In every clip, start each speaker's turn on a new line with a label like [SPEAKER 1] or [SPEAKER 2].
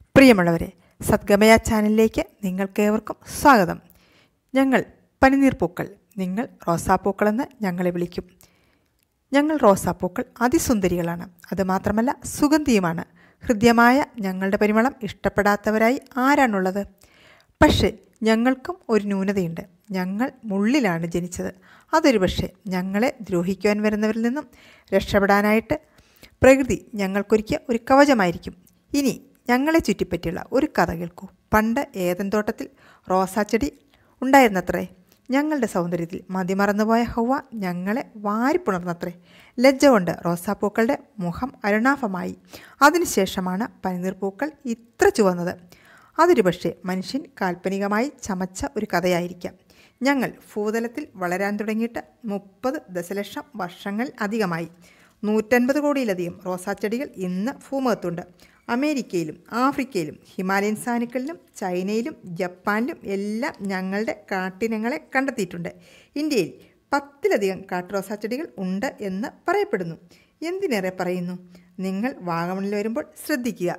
[SPEAKER 1] പ്രിയമുള്ളവരെ സദ്ഗമയ ചാനലിലേക്ക് നിങ്ങൾക്കേവർക്കും സ്വാഗതം ഞങ്ങൾ പനിനീർപ്പൂക്കൾ നിങ്ങൾ റോസാപ്പൂക്കളെന്ന് ഞങ്ങളെ വിളിക്കും ഞങ്ങൾ റോസാപ്പൂക്കൾ അതിസുന്ദരികളാണ് അതുമാത്രമല്ല സുഗന്ധിയുമാണ് ഹൃദ്യമായ ഞങ്ങളുടെ പരിമളം ഇഷ്ടപ്പെടാത്തവരായി ആരാണുള്ളത് പക്ഷേ ഞങ്ങൾക്കും ഒരു ന്യൂനതയുണ്ട് ഞങ്ങൾ മുള്ളിലാണ് ജനിച്ചത് അതൊരു പക്ഷേ ഞങ്ങളെ ദ്രോഹിക്കുവാൻ വരുന്നവരിൽ നിന്നും രക്ഷപ്പെടാനായിട്ട് പ്രകൃതി ഞങ്ങൾക്കൊരുക്കിയ ഒരു കവചമായിരിക്കും ഇനി ഞങ്ങളെ ചുറ്റിപ്പറ്റിയുള്ള ഒരു കഥ കേൾക്കൂ പണ്ട് ഏതൻ തോട്ടത്തിൽ റോസാച്ചെടി ഉണ്ടായിരുന്നത്രേ ഞങ്ങളുടെ സൗന്ദര്യത്തിൽ മതിമറന്നുപോയ ഹൗവ ഞങ്ങളെ വാരിപ്പുണർന്നത്രേ ലജ്ജ കൊണ്ട് റോസാപ്പൂക്കളുടെ മുഖം അരുണാഭമായി അതിനുശേഷമാണ് പനിനീർപ്പൂക്കൾ ഇത്ര ചുവന്നത് അതൊരു പക്ഷേ മനുഷ്യൻ കാൽപ്പനികമായി ചമച്ച ഒരു കഥയായിരിക്കാം ഞങ്ങൾ ഭൂതലത്തിൽ വളരാൻ തുടങ്ങിയിട്ട് മുപ്പത് ദശലക്ഷം വർഷങ്ങൾ അധികമായി നൂറ്റൻപത് കോടിയിലധികം റോസാച്ചെടികൾ ഇന്ന് ഭൂമുഖത്തുണ്ട് അമേരിക്കയിലും ആഫ്രിക്കയിലും ഹിമാലയൻ സാനുക്കളിലും ചൈനയിലും ജപ്പാനിലും എല്ലാം ഞങ്ങളുടെ കാട്ടിനങ്ങളെ കണ്ടെത്തിയിട്ടുണ്ട് ഇന്ത്യയിൽ പത്തിലധികം കാട്ടുറോസാച്ചെടികൾ ഉണ്ട് എന്ന് പറയപ്പെടുന്നു എന്തിനേറെ പറയുന്നു നിങ്ങൾ വാഗമണിൽ വരുമ്പോൾ ശ്രദ്ധിക്കുക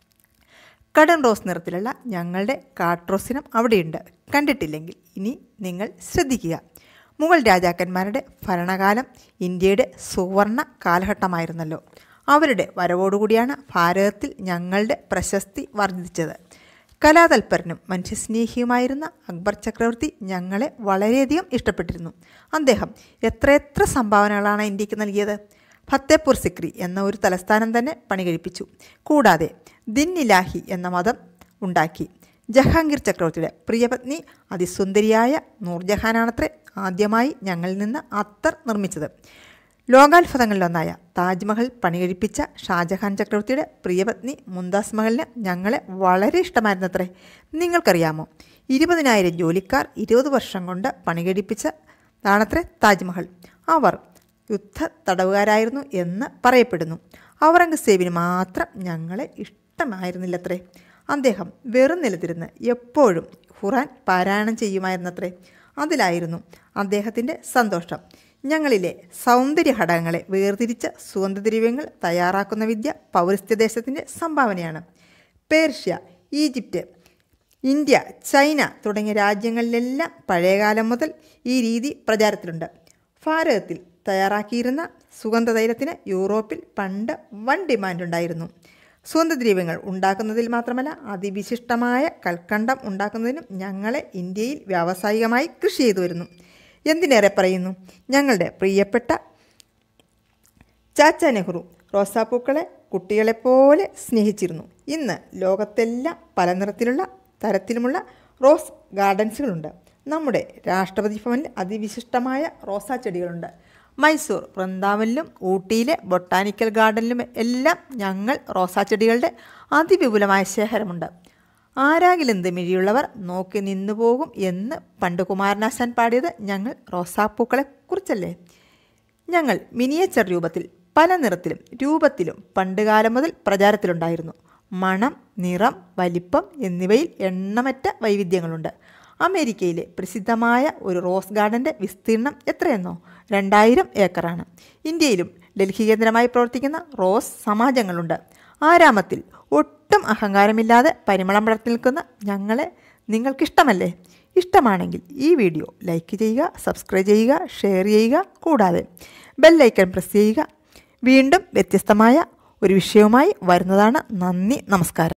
[SPEAKER 1] കടൻ റോസ് നിറത്തിലുള്ള ഞങ്ങളുടെ കാട്രോസിനം അവിടെയുണ്ട് കണ്ടിട്ടില്ലെങ്കിൽ ഇനി നിങ്ങൾ ശ്രദ്ധിക്കുക മുഗൾ രാജാക്കന്മാരുടെ ഭരണകാലം ഇന്ത്യയുടെ സുവർണ കാലഘട്ടമായിരുന്നല്ലോ അവരുടെ വരവോടുകൂടിയാണ് ഭാരതത്തിൽ ഞങ്ങളുടെ പ്രശസ്തി വർദ്ധിച്ചത് കലാതൽപരനും മനുഷ്യസ്നേഹിയുമായിരുന്ന അക്ബർ ചക്രവർത്തി ഞങ്ങളെ വളരെയധികം ഇഷ്ടപ്പെട്ടിരുന്നു അദ്ദേഹം എത്രയെത്ര സംഭാവനകളാണ് ഇന്ത്യക്ക് നൽകിയത് ഫത്തേപൂർ സിക്രി എന്ന ഒരു തലസ്ഥാനം തന്നെ പണി കഴിപ്പിച്ചു കൂടാതെ ദിൻ ഇലാഹി എന്ന മതം ഉണ്ടാക്കി ജഹാംഗീർ ചക്രവർത്തിയുടെ പ്രിയപത്നി അതിസുന്ദരിയായ നൂർജഹാനാണത്രേ ആദ്യമായി ഞങ്ങളിൽ നിന്ന് അത്തർ നിർമ്മിച്ചത് ലോകാത്ഭുതങ്ങളിലൊന്നായ താജ്മഹൽ പണികഴിപ്പിച്ച ഷാജഹാൻ ചക്രവർത്തിയുടെ പ്രിയപത്നി മുംതാസ് മഹലിന് ഞങ്ങളെ വളരെ ഇഷ്ടമായിരുന്നത്രേ നിങ്ങൾക്കറിയാമോ ഇരുപതിനായിരം ജോലിക്കാർ ഇരുപത് വർഷം കൊണ്ട് പണികഴിപ്പിച്ചതാണത്രേ താജ്മഹൽ അവർ യുദ്ധ തടവുകാരായിരുന്നു എന്ന് പറയപ്പെടുന്നു ഔറംഗസേബിന് മാത്രം ഞങ്ങളെ ഇഷ്ടമായിരുന്നില്ലത്രേ അദ്ദേഹം വെറും നിലത്തിരുന്ന് എപ്പോഴും ഖുറാൻ പാരായണം ചെയ്യുമായിരുന്നത്രേ അതിലായിരുന്നു അദ്ദേഹത്തിൻ്റെ സന്തോഷം ഞങ്ങളിലെ സൗന്ദര്യ ഘടകങ്ങളെ വേർതിരിച്ച സുഗന്ധദ്രവ്യങ്ങൾ തയ്യാറാക്കുന്ന വിദ്യ പൗരസ്ത്യദേശത്തിൻ്റെ സംഭാവനയാണ് പേർഷ്യ ഈജിപ്റ്റ് ഇന്ത്യ ചൈന തുടങ്ങിയ രാജ്യങ്ങളിലെല്ലാം പഴയകാലം മുതൽ ഈ രീതി പ്രചാരത്തിലുണ്ട് ഭാരതത്തിൽ തയ്യാറാക്കിയിരുന്ന സുഗന്ധതൈലത്തിന് യൂറോപ്പിൽ പണ്ട് വൻ ഡിമാൻഡ് ഉണ്ടായിരുന്നു സുഗന്ധദ്രവ്യങ്ങൾ ഉണ്ടാക്കുന്നതിൽ മാത്രമല്ല അതിവിശിഷ്ടമായ കൽക്കണ്ടം ഉണ്ടാക്കുന്നതിനും ഞങ്ങളെ ഇന്ത്യയിൽ വ്യാവസായികമായി കൃഷി ചെയ്തു വരുന്നു എന്തിനേറെ പറയുന്നു ഞങ്ങളുടെ പ്രിയപ്പെട്ട ചാച്ച നെഹ്റു റോസാപ്പൂക്കളെ കുട്ടികളെപ്പോലെ സ്നേഹിച്ചിരുന്നു ഇന്ന് ലോകത്തെല്ലാം പല നിറത്തിലുള്ള തരത്തിലുമുള്ള റോസ് ഗാർഡൻസുകളുണ്ട് നമ്മുടെ രാഷ്ട്രപതി ഭവനിൽ അതിവിശിഷ്ടമായ റോസാ ചെടികളുണ്ട് മൈസൂർ വൃന്ദാവനിലും ഊട്ടിയിലെ ബൊട്ടാനിക്കൽ ഗാർഡനിലും എല്ലാം ഞങ്ങൾ റോസാ ചെടികളുടെ അതിവിപുലമായ ശേഖരമുണ്ട് ആരാകിലെന്ത് മിഴിയുള്ളവർ നോക്കി നിന്നു പോകും എന്ന് പണ്ട് കുമാരനാശാൻ പാടിയത് ഞങ്ങൾ റോസാപ്പൂക്കളെ കുറിച്ചല്ലേ ഞങ്ങൾ മിനിയേച്ചർ രൂപത്തിൽ പല നിറത്തിലും രൂപത്തിലും പണ്ടുകാലം മുതൽ പ്രചാരത്തിലുണ്ടായിരുന്നു മണം നിറം വലിപ്പം എന്നിവയിൽ എണ്ണമറ്റ വൈവിധ്യങ്ങളുണ്ട് അമേരിക്കയിലെ പ്രസിദ്ധമായ ഒരു റോസ് ഗാർഡൻ്റെ വിസ്തീർണം എത്രയെന്നോ രണ്ടായിരം ഏക്കറാണ് ഇന്ത്യയിലും ഡൽഹി കേന്ദ്രമായി പ്രവർത്തിക്കുന്ന റോസ് സമാജങ്ങളുണ്ട് ആരാമത്തിൽ ഒട്ടും അഹങ്കാരമില്ലാതെ പരിമളം പടർത്തി നിൽക്കുന്ന ഞങ്ങളെ നിങ്ങൾക്കിഷ്ടമല്ലേ ഇഷ്ടമാണെങ്കിൽ ഈ വീഡിയോ ലൈക്ക് ചെയ്യുക സബ്സ്ക്രൈബ് ചെയ്യുക ഷെയർ ചെയ്യുക കൂടാതെ ബെല്ലൈക്കൺ പ്രസ് ചെയ്യുക വീണ്ടും വ്യത്യസ്തമായ ഒരു വിഷയവുമായി വരുന്നതാണ് നന്ദി നമസ്കാരം